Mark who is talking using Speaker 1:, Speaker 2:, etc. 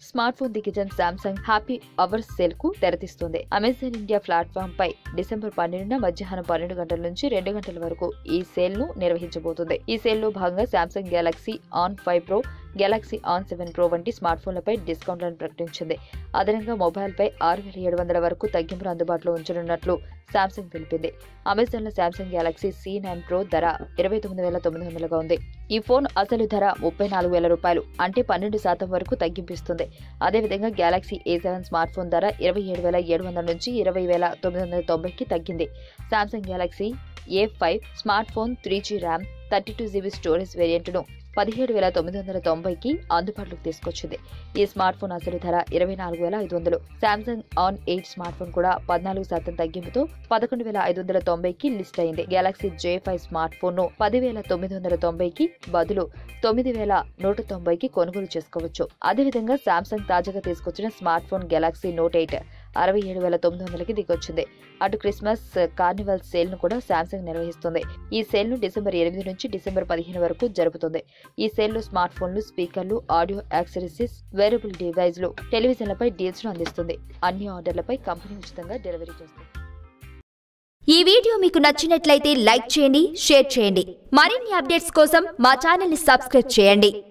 Speaker 1: smart phone దిగ్గజం Samsung happy hours sale కు తెరతీస్తుంది అమెజాన్ ఇండియా ప్లాట్ఫామ్ పై డిసెంబర్ పన్నెండున మధ్యాహ్నం పన్నెండు గంటల నుంచి రెండు గంటల వరకు ఈ సేల్ ను నిర్వహించబోతుంది ఈ సేల్ లో భాగంగా Samsung Galaxy On five pro Galaxy On seven pro వంటి స్మార్ట్ ఫోన్లపై డిస్కౌంట్లను ప్రకటించింది అదనంగా మొబైల్ పై ఆరు వేల ఏడు వందల వరకు తగ్గింపును అందుబాటులో ఉంచనున్నట్లు శాంసంగ్ తెలిపింది అమెజాన్ లో Samsung Galaxy C nine pro ధర ఇరవై తొమ్మిది వేల తొమ్మిది వందలుగా ఉంది ఈ ఫోన్ అసలు ధర ముప్పై నాలుగు వేల రూపాయలు అంటే పన్నెండు శాతం వరకు తగ్గింపిస్తుంది అదేవిధంగా Galaxy A seven smart phone ధర ఇరవై ఏడు వేల ఏడు వందల నుంచి ఇరవై వేల తొమ్మిది వందల తొంభైకి తగ్గింది Samsung Galaxy A five smart phone three G RAM thirty two GB storage వేరియంట్ను పదిహేడు వేల తొమ్మిది వందల తొంభైకి అందుబాటులోకి తీసుకొచ్చింది ఈ స్మార్ట్ ఫోన్ అసలు ధర ఇరవై నాలుగు వేల ఐదు వందలు Samsung On eight smart phone కూడా పద్నాలుగు శాతం తగ్గింపుతో పదకొండు వేల ఐదు వందల తొంభైకి లిస్ట్ అయింది Galaxy J five smart phone ను పదివేల తొమ్మిది వందల తొంభైకి బదులు తొమ్మిది వేల నూట తొంభైకి కొనుగోలు చేసుకోవచ్చు అదేవిధంగా శాంసంగ్ తాజాగా తీసుకొచ్చిన smart phone Galaxy Note eight అరవై ఏడు వేల తొమ్మిది వందలకి దిగొచ్చింది అటు క్రిస్మస్ కార్నివల్ సేల్ ను కూడా శాంసంగ్ నిర్వహిస్తుంది ఈ సేల్ ను డిసెంబర్ ఎనిమిది నుంచి డిసెంబర్ పదిహేను వరకు జరుపుతుంది ఈ సేల్ లో స్మార్ట్ ఫోన్లు స్పీకర్లు ఆడియో యాక్సెసరీస్ వేరబుల్ డివైజ్లు టెలివిజన్లపై డీల్స్ ను అందిస్తుంది అన్ని ఆర్డర్లపై కంపెనీ ఉచితంగా డెలివరీ చేస్తుంది
Speaker 2: ఈ వీడియో మీకు నచ్చినట్లయితే లైక్ చేయండి షేర్ చేయండి మరిన్ని అప్డేట్స్ కోసం మా ఛానల్ ని సబ్స్క్రైబ్ చేయండి